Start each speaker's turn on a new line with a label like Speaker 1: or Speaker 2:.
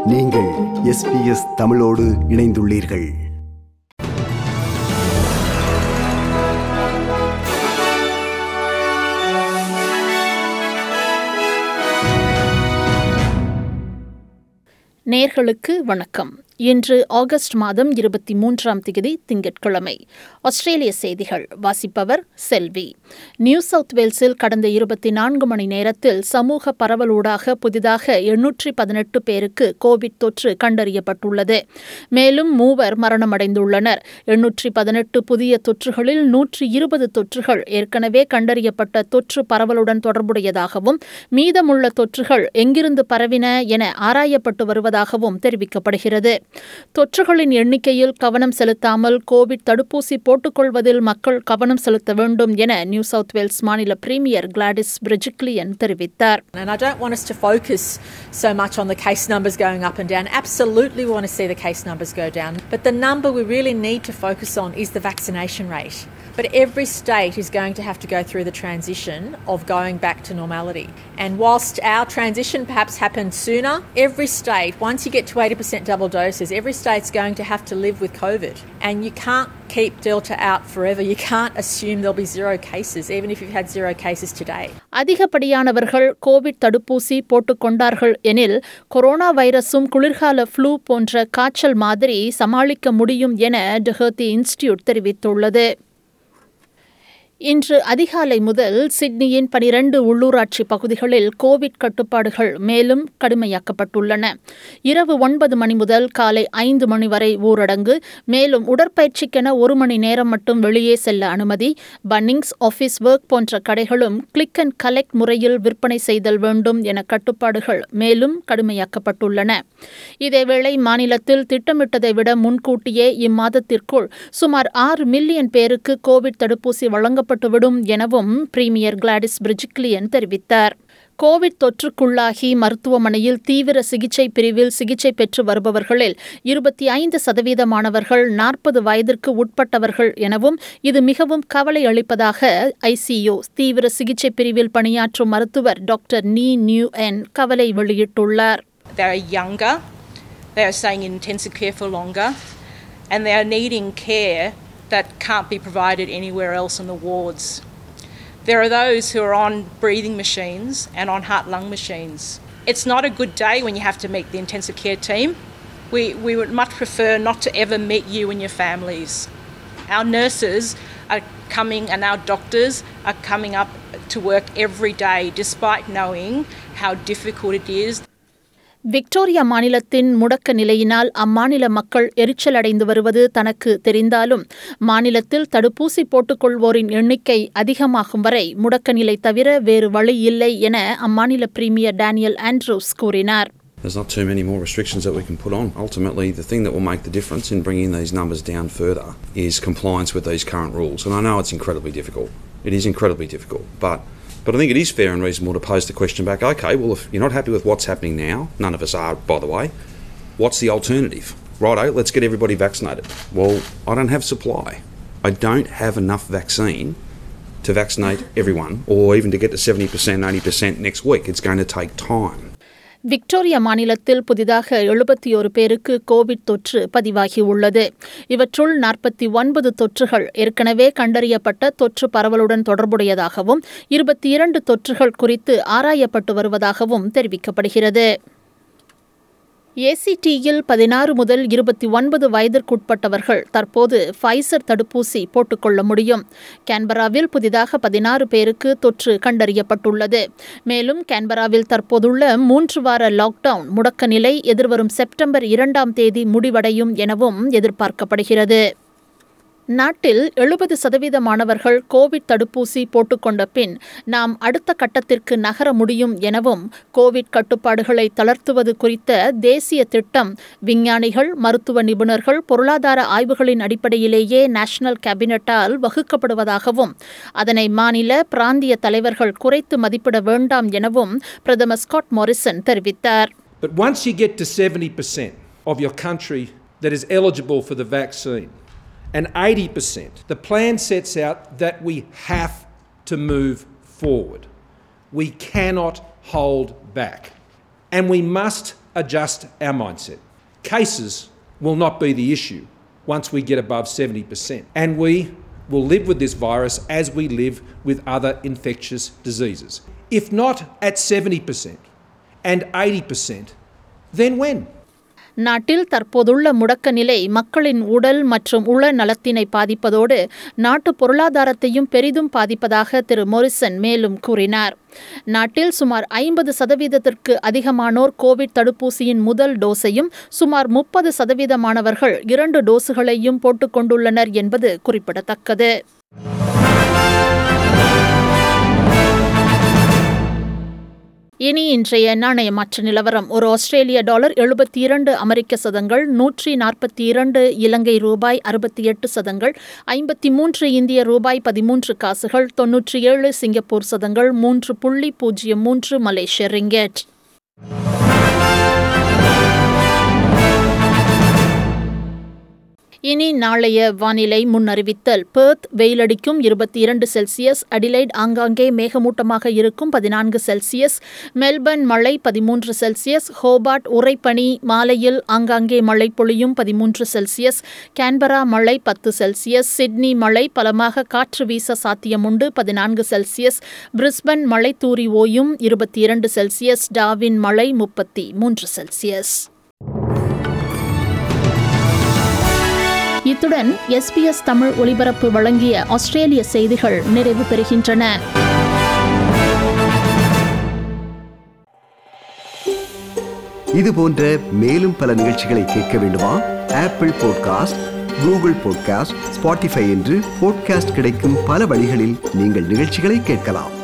Speaker 1: நீங்கள் எஸ்பிஎஸ் தமிழோடு இணைந்துள்ளீர்கள்
Speaker 2: நேர்களுக்கு வணக்கம் இன்று ஆகஸ்ட் மாதம் இருபத்தி மூன்றாம் தேதி திங்கட்கிழமை ஆஸ்திரேலிய செய்திகள் வாசிப்பவர் செல்வி நியூ சவுத் வேல்ஸில் கடந்த இருபத்தி நான்கு மணி நேரத்தில் சமூக பரவலூடாக புதிதாக எண்ணூற்றி பதினெட்டு பேருக்கு கோவிட் தொற்று கண்டறியப்பட்டுள்ளது மேலும் மூவர் மரணமடைந்துள்ளனர் எண்ணூற்றி பதினெட்டு புதிய தொற்றுகளில் நூற்றி இருபது தொற்றுகள் ஏற்கனவே கண்டறியப்பட்ட தொற்று பரவலுடன் தொடர்புடையதாகவும் மீதமுள்ள தொற்றுகள் எங்கிருந்து பரவின என ஆராயப்பட்டு வருவதாகவும் தெரிவிக்கப்படுகிறது தொற்றுகளின் எண்ணிக்கையில் கவனம் செலுத்தாமல் கோவிட் தடுப்பூசி போட்டுக்கொள்வதில் மக்கள் கவனம் செலுத்த வேண்டும் என நியூ சவுத் வேல்ஸ் மாநில பிரீமியர் கிளாடிஸ் பிரிஜிக்லியன் தெரிவித்தார்
Speaker 3: And I don't want us to focus so much on the case numbers going up and down. Absolutely, we want to see the case numbers go down. But the number we really need to focus on is the vaccination rate. But every state is going to have to go through the transition of going back to normality. And whilst our transition perhaps happened sooner, every state, once you get to 80% double doses, every state's going to have to live with COVID. And you can't keep Delta out forever. You can't assume there'll be zero cases, even if you've had zero cases today.
Speaker 2: அதிகப்படியானவர்கள் Covid தடுப்பூசி போட்டுக்கொண்டார்கள் எனில் corona வைரஸும் குளிர்கால flu போன்ற காய்ச்சல் மாதிரி சமாளிக்க முடியும் என டெஹர்த்தி இன்ஸ்டிடியூட் தெரிவித்துள்ளது இன்று அதிகாலை முதல் சிட்னியின் பனிரண்டு உள்ளூராட்சி பகுதிகளில் கோவிட் கட்டுப்பாடுகள் மேலும் கடுமையாக்கப்பட்டுள்ளன இரவு ஒன்பது மணி முதல் காலை ஐந்து மணி வரை ஊரடங்கு மேலும் உடற்பயிற்சிக்கென ஒரு மணி நேரம் மட்டும் வெளியே செல்ல அனுமதி பன்னிங்ஸ் ஆஃபீஸ் ஒர்க் போன்ற கடைகளும் கிளிக் அண்ட் கலெக்ட் முறையில் விற்பனை செய்தல் வேண்டும் என கட்டுப்பாடுகள் மேலும் கடுமையாக்கப்பட்டுள்ளன இதேவேளை மாநிலத்தில் திட்டமிட்டதை விட முன்கூட்டியே இம்மாதத்திற்குள் சுமார் ஆறு மில்லியன் பேருக்கு கோவிட் தடுப்பூசி வழங்க வழங்கப்பட்டுவிடும் எனவும் பிரீமியர் கிளாடிஸ் பிரிஜிக்லியன் தெரிவித்தார் கோவிட் தொற்றுக்குள்ளாகி மருத்துவமனையில் தீவிர சிகிச்சை பிரிவில் சிகிச்சை பெற்று வருபவர்களில் இருபத்தி ஐந்து சதவீதமானவர்கள் நாற்பது வயதிற்கு உட்பட்டவர்கள் எனவும் இது மிகவும் கவலை அளிப்பதாக ஐசியு தீவிர சிகிச்சை பிரிவில் பணியாற்றும் மருத்துவர் டாக்டர் நீ நியூ என் கவலை வெளியிட்டுள்ளார்
Speaker 4: They are younger, they are staying in intensive care for longer, and they are needing care that can't be provided anywhere else in the wards. There are those who are on breathing machines and on heart lung machines. It's not a good day when you have to meet the intensive care team. We, we would much prefer not to ever meet you and your families. Our nurses are coming and our doctors are coming up to work every day despite knowing how difficult it is.
Speaker 2: Victoria மாநிலத்தின் முடக்க நிலையினால் அம்மாநில மக்கள் எரிச்சலடைந்து வருவது தனக்கு தெரிந்தாலும் மாநிலத்தில் தடுப்பூசி போட்டுக்கொள்வோரின் எண்ணிக்கை அதிகமாகும் வரை முடக்க நிலை தவிர வேறு வழி இல்லை என அம்மாநில பிரீமியர் டேனியல் ஆண்ட்ரூஸ் கூறினார்
Speaker 5: There's not too many more restrictions that we can put on. Ultimately, the thing that will make the difference in bringing these numbers down further is compliance with these current rules. And I know it's incredibly difficult. It is incredibly difficult. But But I think it is fair and reasonable to pose the question back okay, well, if you're not happy with what's happening now, none of us are, by the way, what's the alternative? Righto, let's get everybody vaccinated. Well, I don't have supply. I don't have enough vaccine to vaccinate everyone or even to get to 70%, 80% next week. It's going to take time.
Speaker 2: Victoria மாநிலத்தில் புதிதாக எழுபத்தி ஒரு பேருக்கு Covid தொற்று பதிவாகியுள்ளது இவற்றுள் நாற்பத்தி ஒன்பது தொற்றுகள் ஏற்கனவே கண்டறியப்பட்ட தொற்று பரவலுடன் தொடர்புடையதாகவும் இருபத்தி இரண்டு தொற்றுகள் குறித்து ஆராயப்பட்டு வருவதாகவும் தெரிவிக்கப்படுகிறது ஏசிடியில் பதினாறு முதல் இருபத்தி ஒன்பது வயதிற்குட்பட்டவர்கள் தற்போது ஃபைசர் தடுப்பூசி போட்டுக்கொள்ள முடியும் கேன்பராவில் புதிதாக பதினாறு பேருக்கு தொற்று கண்டறியப்பட்டுள்ளது மேலும் கேன்பராவில் தற்போதுள்ள மூன்று வார லாக்டவுன் முடக்க நிலை எதிர்வரும் செப்டம்பர் இரண்டாம் தேதி முடிவடையும் எனவும் எதிர்பார்க்கப்படுகிறது நாட்டில் எழுபது சதவீத மாணவர்கள் கோவிட் தடுப்பூசி போட்டுக்கொண்ட பின் நாம் அடுத்த கட்டத்திற்கு நகர முடியும் எனவும் கோவிட் கட்டுப்பாடுகளை தளர்த்துவது குறித்த தேசிய திட்டம் விஞ்ஞானிகள் மருத்துவ நிபுணர்கள் பொருளாதார ஆய்வுகளின் அடிப்படையிலேயே நேஷனல் கேபினட்டால் வகுக்கப்படுவதாகவும் அதனை மாநில பிராந்திய தலைவர்கள் குறைத்து மதிப்பிட வேண்டாம் எனவும் பிரதமர் ஸ்காட் மோரிசன் தெரிவித்தார்
Speaker 6: But once you get to 70% of your country that is eligible for the vaccine, and 80%. The plan sets out that we have to move forward. We cannot hold back. And we must adjust our mindset. Cases will not be the issue once we get above 70%. And we will live with this virus as we live with other infectious diseases. If not at 70% and 80%, then when?
Speaker 2: நாட்டில் தற்போதுள்ள முடக்க நிலை மக்களின் உடல் மற்றும் உள நலத்தினை பாதிப்பதோடு நாட்டு பொருளாதாரத்தையும் பெரிதும் பாதிப்பதாக திரு மொரிசன் மேலும் கூறினார் நாட்டில் சுமார் ஐம்பது சதவீதத்திற்கு அதிகமானோர் கோவிட் தடுப்பூசியின் முதல் டோஸையும் சுமார் முப்பது சதவீதமானவர்கள் இரண்டு டோஸுகளையும் போட்டுக் கொண்டுள்ளனர் என்பது குறிப்பிடத்தக்கது இனி இன்றைய நாணய மாற்று நிலவரம் ஒரு ஆஸ்திரேலிய டாலர் எழுபத்தி இரண்டு அமெரிக்க சதங்கள் நூற்றி நாற்பத்தி இரண்டு இலங்கை ரூபாய் அறுபத்தி எட்டு சதங்கள் ஐம்பத்தி மூன்று இந்திய ரூபாய் பதிமூன்று காசுகள் தொன்னூற்றி ஏழு சிங்கப்பூர் சதங்கள் மூன்று புள்ளி பூஜ்ஜியம் மூன்று மலேசிய ரிங்கெட் இனி நாளைய வானிலை முன்னறிவித்தல் பெர்த் வெயிலடிக்கும் இருபத்தி இரண்டு செல்சியஸ் அடிலைட் ஆங்காங்கே மேகமூட்டமாக இருக்கும் பதினான்கு செல்சியஸ் மெல்பர்ன் மழை பதிமூன்று செல்சியஸ் ஹோபார்ட் உறைபனி மாலையில் ஆங்காங்கே மழை பொழியும் பதிமூன்று செல்சியஸ் கேன்பரா மழை பத்து செல்சியஸ் சிட்னி மழை பலமாக காற்று வீச சாத்தியமுண்டு பதினான்கு செல்சியஸ் பிரிஸ்பன் மழை தூரி ஓயும் இருபத்தி இரண்டு செல்சியஸ் டாவின் மழை முப்பத்தி மூன்று செல்சியஸ் இத்துடன் எஸ்பிஎஸ் தமிழ் ஒலிபரப்பு வழங்கிய ஆஸ்திரேலிய செய்திகள் நிறைவு பெறுகின்றன
Speaker 1: இது போன்ற மேலும் பல நிகழ்ச்சிகளை கேட்க வேண்டுமா Apple podcast Google podcast Spotify என்று பாட்காஸ்ட் கிடைக்கும் பல வழிகளில் நீங்கள் நிகழ்ச்சிகளை கேட்கலாம்